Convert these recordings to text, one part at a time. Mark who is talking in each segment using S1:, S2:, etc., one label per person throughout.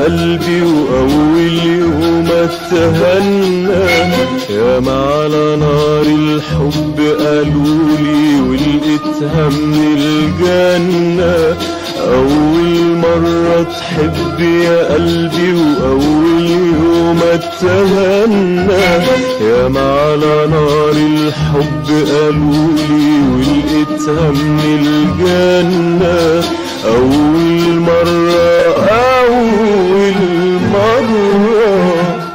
S1: يا قلبي وأول يوم اتهنى يا ما على نار الحب قالولي ولقيتها من الجنة أول مرة تحب يا قلبي وأول يوم اتهنى يا ما على نار الحب قالولي ولقيتها من الجنة أول مرة أول مرة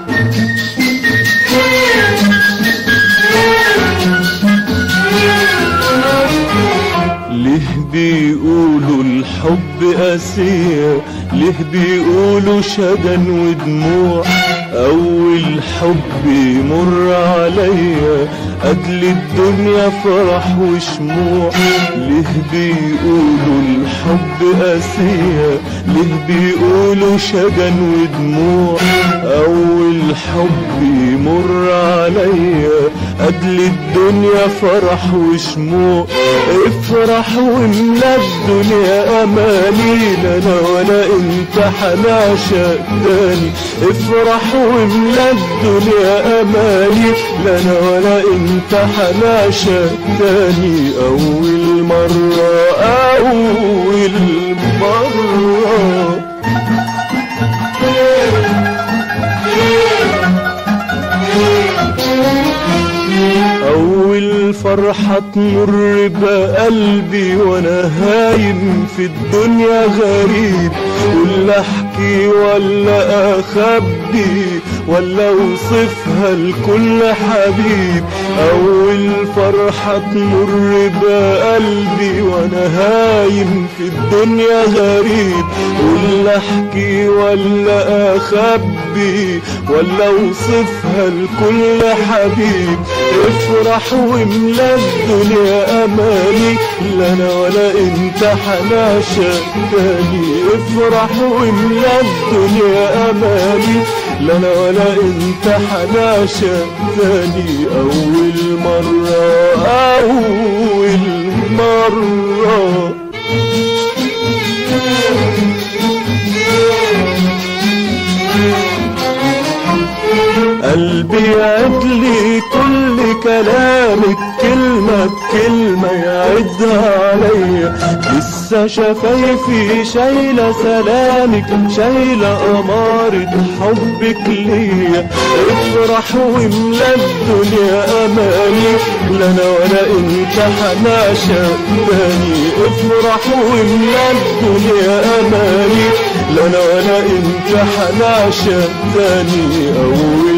S1: ليه بيقولوا الحب قاسية ليه بيقولوا شجن ودموع أول حب يمر عليا أجل الدنيا فرح وشموع ليه بيقولوا الحب قاسية ليه بيقولوا شجن ودموع أول حب يمر عليا أجل الدنيا فرح وشموع افرح واملا الدنيا أماني لا أنا ولا أنت حنعشق تاني افرح واملا الدنيا أماني لا أنا ولا أنت حنعشق تاني أول مرة أول مرة أول فرحة تمر بقلبي وأنا هايم في الدنيا غريب ولا أحكي ولا أخبي ولا أوصفها لكل حبيب أول فرحة تمر بقلبي وأنا هايم في الدنيا غريب ولا أحكي ولا أخبي ولا أوصفها لكل حبيب افرح واملا الدنيا أماني لا أنا ولا أنت حنعشق تاني افرح واملا الدنيا أماني لا أنا ولا أنت حنعشق تاني أول مرة أول مرة قلبي يعدلي كل كلامك كلمة بكلمة يعدها عليا لسه شفايفي شايلة سلامك شايلة أمارة حبك ليا افرح واملا الدنيا أماني لا أنا ولا أنت حنعشق تاني افرح واملا الدنيا أماني لا أنا ولا أنت حنعشق تاني أول